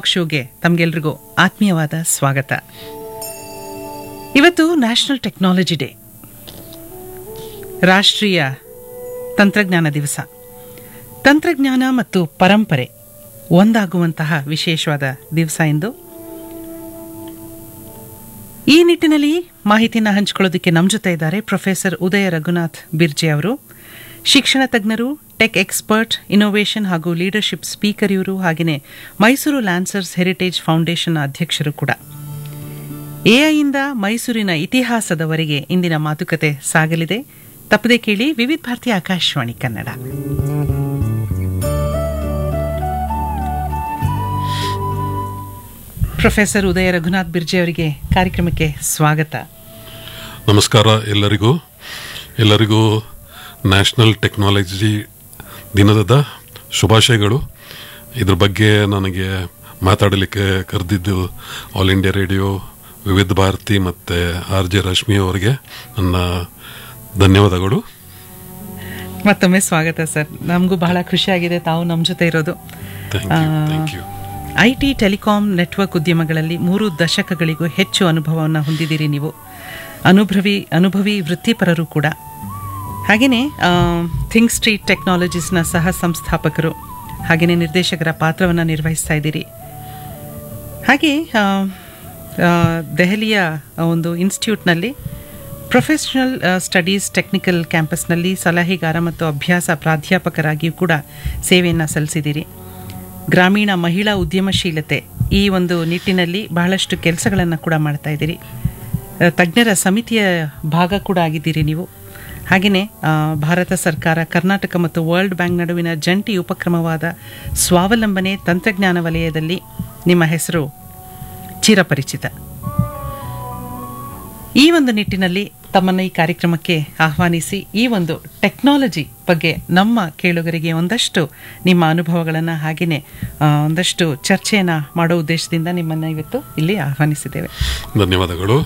Talk ಶೋಗೆ ತಮಗೆಲ್ರಿಗೂ ಆತ್ಮೀಯವಾದ ಸ್ವಾಗತ ಇವತ್ತು ನ್ಯಾಷನಲ್ ಟೆಕ್ನಾಲಜಿ ಡೇ ರಾಷ್ಟ್ರೀಯ ತಂತ್ರಜ್ಞಾನ ದಿವಸ ತಂತ್ರಜ್ಞಾನ ಮತ್ತು ಪರಂಪರೆ ಒಂದಾಗುವಂತಹ ವಿಶೇಷವಾದ ದಿವಸ ಎಂದು ಈ ನಿಟ್ಟಿನಲ್ಲಿ ಮಾಹಿತಿನ ಹಂಚಿಕೊಳ್ಳೋದಕ್ಕೆ ನಮ್ಮ ಜೊತೆ ಇದ್ದಾರೆ ಪ್ರೊಫೆಸರ್ ಉದಯ ರಘುನಾಥ್ ಬಿರ್ಜೆ ಅವರು ಶಿಕ್ಷಣ ತಜ್ಞರು ಟೆಕ್ ಎಕ್ಸ್ಪರ್ಟ್ ಇನೋವೇಷನ್ ಹಾಗೂ ಲೀಡರ್ಶಿಪ್ ಸ್ಪೀಕರ್ ಇವರು ಹಾಗೆಯೇ ಮೈಸೂರು ಲ್ಯಾನ್ಸರ್ಸ್ ಹೆರಿಟೇಜ್ ಫೌಂಡೇಶನ್ ಅಧ್ಯಕ್ಷರು ಕೂಡ ಎಐಯಿಂದ ಮೈಸೂರಿನ ಇತಿಹಾಸದವರೆಗೆ ಇಂದಿನ ಮಾತುಕತೆ ಸಾಗಲಿದೆ ತಪ್ಪದೆ ಕೇಳಿ ವಿವಿಧ ಭಾರತಿ ಆಕಾಶವಾಣಿ ಕನ್ನಡ ಪ್ರೊಫೆಸರ್ ಉದಯ ರಘುನಾಥ್ ಬಿರ್ಜೆ ಅವರಿಗೆ ಕಾರ್ಯಕ್ರಮಕ್ಕೆ ಸ್ವಾಗತ ನಮಸ್ಕಾರ ಎಲ್ಲರಿಗೂ ಎಲ್ಲರಿಗೂ ನ್ಯಾಷನಲ್ ಟೆಕ್ನಾಲಜಿ ದಿನದ ಶುಭಾಶಯಗಳು ಇದ್ರ ಬಗ್ಗೆ ನನಗೆ ಮಾತಾಡಲಿಕ್ಕೆ ಕರೆದಿದ್ದು ಆಲ್ ಇಂಡಿಯಾ ರೇಡಿಯೋ ವಿವಿಧ ಭಾರತಿ ಮತ್ತು ಆರ್ ಜೆ ರಶ್ಮಿ ಅವರಿಗೆ ನನ್ನ ಧನ್ಯವಾದಗಳು ಮತ್ತೊಮ್ಮೆ ಸ್ವಾಗತ ಸರ್ ನಮಗೂ ಬಹಳ ಖುಷಿಯಾಗಿದೆ ತಾವು ನಮ್ಮ ಜೊತೆ ಇರೋದು thank you thank you I T telecom network ಉದ್ಯಮಗಳಲ್ಲಿ ಮೂರು ದಶಕಗಳಿಗೂ ಹೆಚ್ಚು ಅನುಭವವನ್ನು ಹೊಂದಿದ್ದೀರಿ ನೀವು ಅನುಭವಿ ಅನುಭವಿ ವೃತ್ತಿಪರರು ಕೂಡ ಹಾಗೆಯೇ ಥಿಂಕ್ ಸ್ಟ್ರೀಟ್ ಟೆಕ್ನಾಲಜೀಸ್ನ ಸಹ ಸಂಸ್ಥಾಪಕರು ಹಾಗೆಯೇ ನಿರ್ದೇಶಕರ ಪಾತ್ರವನ್ನು ನಿರ್ವಹಿಸ್ತಾ ಇದ್ದೀರಿ ಹಾಗೆ ಆ, ಆ, ದೆಹಲಿಯ ಒಂದು ಇನ್ಸ್ಟಿಟ್ಯೂಟ್ನಲ್ಲಿ ಪ್ರೊಫೆಷನಲ್ ಸ್ಟಡೀಸ್ ಟೆಕ್ನಿಕಲ್ ಕ್ಯಾಂಪಸ್ನಲ್ಲಿ ಸಲಹೆಗಾರ ಮತ್ತು ಅಭ್ಯಾಸ ಪ್ರಾಧ್ಯಾಪಕರಾಗಿಯೂ ಕೂಡ ಸೇವೆಯನ್ನು ಸಲ್ಲಿಸಿದ್ದೀರಿ ಗ್ರಾಮೀಣ ಮಹಿಳಾ ಉದ್ಯಮಶೀಲತೆ ಈ ಒಂದು ನಿಟ್ಟಿನಲ್ಲಿ ಬಹಳಷ್ಟು ಕೆಲಸಗಳನ್ನು ಕೂಡ ಮಾಡ್ತಾ ಇದ್ದೀರಿ ಆ, ತಜ್ಞರ ಸಮಿತಿಯ ಭಾಗ ಕೂಡ ಆಗಿದ್ದೀರಿ ನೀವು ಹಾಗೆಯೇ ಆ, ಭಾರತ ಸರ್ಕಾರ ಕರ್ನಾಟಕ ಮತ್ತು ವರ್ಲ್ಡ್ ಬ್ಯಾಂಕ್ ನಡುವಿನ ಜಂಟಿ ಉಪಕ್ರಮವಾದ ಸ್ವಾವಲಂಬನೆ ತಂತ್ರಜ್ಞಾನ ವಲಯದಲ್ಲಿ ನಿಮ್ಮ ಹೆಸರು ಚಿರಪರಿಚಿತ ಈ ಒಂದು ನಿಟ್ಟಿನಲ್ಲಿ ತಮ್ಮನ್ನು ಈ ಕಾರ್ಯಕ್ರಮಕ್ಕೆ ಆಹ್ವಾನಿಸಿ ಈ ಒಂದು ಟೆಕ್ನಾಲಜಿ ಬಗ್ಗೆ ನಮ್ಮ ಕೇಳುಗರಿಗೆ ಒಂದಷ್ಟು ನಿಮ್ಮ ಅನುಭವಗಳನ್ನು ಹಾಗೆಯೇ ಆ, ಒಂದಷ್ಟು ಚರ್ಚೆಯನ್ನು ಮಾಡೋ ಉದ್ದೇಶದಿಂದ ನಿಮ್ಮನ್ನು ಇವತ್ತು ಇಲ್ಲಿ ಆಹ್ವಾನಿಸಿದ್ದೇವೆ ಧನ್ಯವಾದಗಳು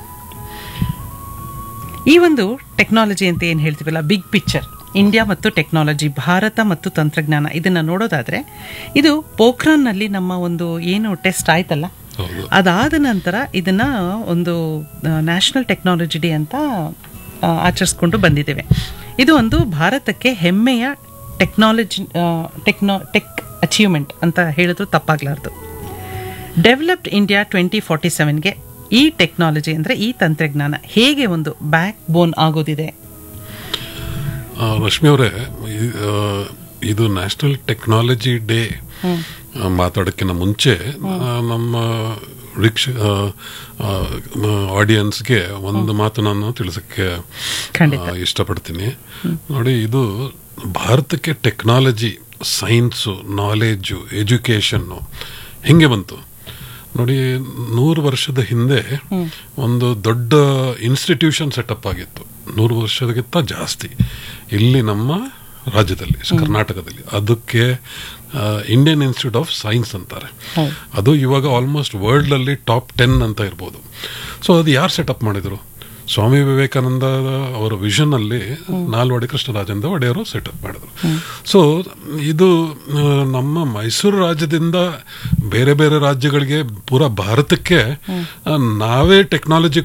ಈ ಒಂದು ಟೆಕ್ನಾಲಜಿ ಅಂತ ಏನು ಹೇಳ್ತೀವಲ್ಲ ಬಿಗ್ ಪಿಕ್ಚರ್ ಇಂಡಿಯಾ ಮತ್ತು ಟೆಕ್ನಾಲಜಿ ಭಾರತ ಮತ್ತು ತಂತ್ರಜ್ಞಾನ ಇದನ್ನು ನೋಡೋದಾದರೆ ಇದು ಪೋಖ್ರಾನ್ನಲ್ಲಿ ನಮ್ಮ ಒಂದು ಏನು ಟೆಸ್ಟ್ ಆಯ್ತಲ್ಲ ಹೌದು ಅದಾದ ನಂತರ ಇದನ್ನ ಒಂದು ನ್ಯಾಷನಲ್ ಟೆಕ್ನಾಲಜಿ ಡೇ ಅಂತ ಆ, ಆಚರಿಸ್ಕೊಂಡು ಬಂದಿದ್ದೇವೆ ಇದು ಒಂದು ಭಾರತಕ್ಕೆ ಹೆಮ್ಮೆಯ ಟೆಕ್ನಾಲಜಿ ಟೆಕ್ನೋ ಟೆಕ್ ಅಚೀವ್ಮೆಂಟ್ ಅಂತ ಹೇಳಿದ್ರು ತಪ್ಪಾಗ್ಲಾರ್ದು ಡೆವಲಪ್ಡ್ ಇಂಡಿಯಾ ಟ್ವೆಂಟಿ ಫಾರ್ಟಿ ಸೆವೆನ್ಗೆ ಈ ಟೆಕ್ನಾಲಜಿ ಅಂದರೆ ಈ ತಂತ್ರಜ್ಞಾನ ಹೇಗೆ ಒಂದು ಬ್ಯಾಕ್ ಬೋನ್ ಆಗೋದಿದೆ ಆ, ರಶ್ಮಿ ಅವರೇ ಈ, ಆ, ಇದು ನ್ಯಾಷನಲ್ ಟೆಕ್ನಾಲಜಿ ಡೇ ಮಾತಾಡೋಕ್ಕಿಂತ ಮುಂಚೆ ಆ, ನಮ್ಮ ರಿಕ್ಷ ಆಡಿಯನ್ಸ್ಗೆ ಒಂದು ಮಾತು ನಾನು ತಿಳಿಸಕ್ಕೆ ಖಂಡಿತ. ಆ, ಇಷ್ಟಪಡ್ತೀನಿ ನೋಡಿ ಇದು ಭಾರತಕ್ಕೆ ಟೆಕ್ನಾಲಜಿ ಸೈನ್ಸು ನಾಲೆಜು ಎಜುಕೇಷನ್ನು ಹೆಂಗೆ ಬಂತು ನೋಡಿ ನೂರು ವರ್ಷದ ಹಿಂದೆ ಒಂದು ದೊಡ್ಡ ಇನ್ಸ್ಟಿಟ್ಯೂಷನ್ ಸೆಟಪ್ ಆಗಿತ್ತು ನೂರು ವರ್ಷದಕ್ಕಿಂತ ಜಾಸ್ತಿ ಇಲ್ಲಿ ನಮ್ಮ ರಾಜ್ಯದಲ್ಲಿ ಕರ್ನಾಟಕದಲ್ಲಿ ಅದಕ್ಕೆ ಇಂಡಿಯನ್ ಇನ್ಸ್ಟಿಟ್ಯೂಟ್ ಆಫ್ ಸೈನ್ಸ್ ಅಂತಾರೆ ಹೌದು. ಅದು ಇವಾಗ ಆಲ್ಮೋಸ್ಟ್ ವರ್ಲ್ಡ್ ಅಲ್ಲಿ ಟಾಪ್ ಟೆನ್ ಅಂತ ಇರ್ಬೋದು ಸೊ ಅದು ಯಾರು ಸೆಟಪ್ ಮಾಡಿದ್ರು ಸ್ವಾಮಿ ವಿವೇಕಾನಂದ ಅವರ ವಿಷನ್ ಅಲ್ಲಿ ನಾಲ್ವಡಿ ಕೃಷ್ಣರಾಜೇಂದ್ರ ಒಡೆಯರು ಸೆಟಪ್ ಮಾಡಿದ್ರು ಸೊ ಇದು ಆ, ನಮ್ಮ ಮೈಸೂರು ರಾಜ್ಯದಿಂದ ಬೇರೆ ಬೇರೆ ರಾಜ್ಯಗಳಿಗೆ ಪೂರಾ ಭಾರತಕ್ಕೆ ಆ, ನಾವೇ ಟೆಕ್ನಾಲಜಿ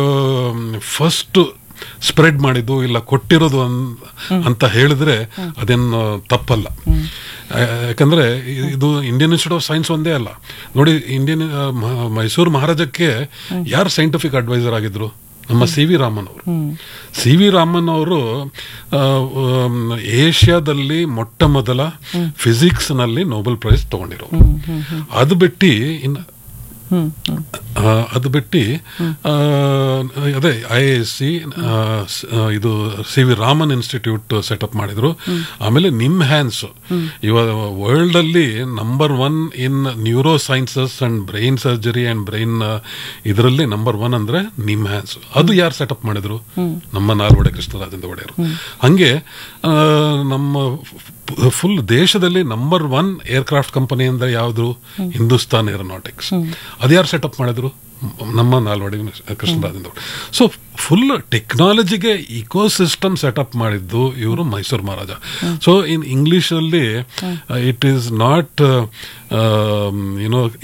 ಫಸ್ಟ್ ಸ್ಪ್ರೆಡ್ ಮಾಡಿದ್ದು ಇಲ್ಲ ಕೊಟ್ಟಿರೋದು ಅನ್- ಅಂತ ಹೇಳಿದ್ರೆ ಅದೇನು ತಪ್ಪಲ್ಲ ಆ, ಯಾಕಂದ್ರೆ ಇ- ಇದು ಇಂಡಿಯನ್ ಇನ್ಸ್ಟಿಟ್ಯೂಟ್ ಆಫ್ ಸೈನ್ಸ್ ಒಂದೇ ಅಲ್ಲ ನೋಡಿ ಇಂಡಿಯನ್ ಆ, ಮ- ಮೈಸೂರು ಮಹಾರಾಜಕ್ಕೆ ಯಾರು ಸೈಂಟಿಫಿಕ್ ಅಡ್ವೈಸರ್ ಆಗಿದ್ರು ನಮ್ಮ ಸಿ ವಿ ರಾಮನ್ ಅವರು ಸಿ ವಿ ರಾಮನ್ ಅವರು ಆ, ಆಮ್, ಏಷ್ಯಾದಲ್ಲಿ ಮೊಟ್ಟ ಮೊದಲ ಫಿಸಿಕ್ಸ್ ನಲ್ಲಿ ನೊಬೆಲ್ ಪ್ರೈಸ್ ತಗೊಂಡಿರೋರು ಅದು ಬಿಟ್ಟು ಇನ್ನು ಹ್ಮ್ ಹ್ಮ್ ಆ, ಅದು ಬಿಟ್ಟು ಆ, ಅದೇ ಐ ಎಸ್ ಸಿ ಇದು C V Raman institute setup ಮಾಡಿದ್ರು ಆಮೇಲೆ ನಿಮ್ ಹ್ಯಾನ್ಸ್ ಇವಾಗ ವರ್ಲ್ಡ್ ಅಲ್ಲಿ number one in neurosciences and brain surgery and brain ಇದರಲ್ಲಿ ನಂಬರ್ ಒನ್ ಅಂದ್ರೆ ನಿಮ್ ಹ್ಯಾನ್ಸ್ ಅದು ಯಾರು ಸೆಟಪ್ ಮಾಡಿದ್ರು ನಮ್ಮ ನಾಲ್ವಡೆ ಕೃಷ್ಣರಾಜೇಂದ್ರ ಒಡೆಯರು ಹಂಗೆ ಆ, ನಮ್ಮ ಫುಲ್ ದೇಶದಲ್ಲಿ ನಂಬರ್ ಒನ್ ಏರ್ಕ್ರಾಫ್ಟ್ ಕಂಪನಿ ಅಂದ್ರೆ ಯಾವುದು ಹಿಂದೂಸ್ತಾನ್ ಏರೋನಾಟಿಕ್ಸ್ ಅದು ಯಾರು ಸೆಟಪ್ ಮಾಡಿದ್ರು ಮ್- ನಮ್ಮ ನಾಲ್ವಡಿ ಕೃಷ್ಣರಾಜೇಂದ್ರ ಸೊ ಫುಲ್ ಟೆಕ್ನಾಲಜಿಗೆ ಇಕೋ ಸಿಸ್ಟಮ್ ಸೆಟಪ್ ಮಾಡಿದ್ದು ಇವರು Mysuru Maharaja so in English ಅಲ್ಲಿ ಇಟ್ ಈಸ್ ನಾಟ್ ಯುನೋ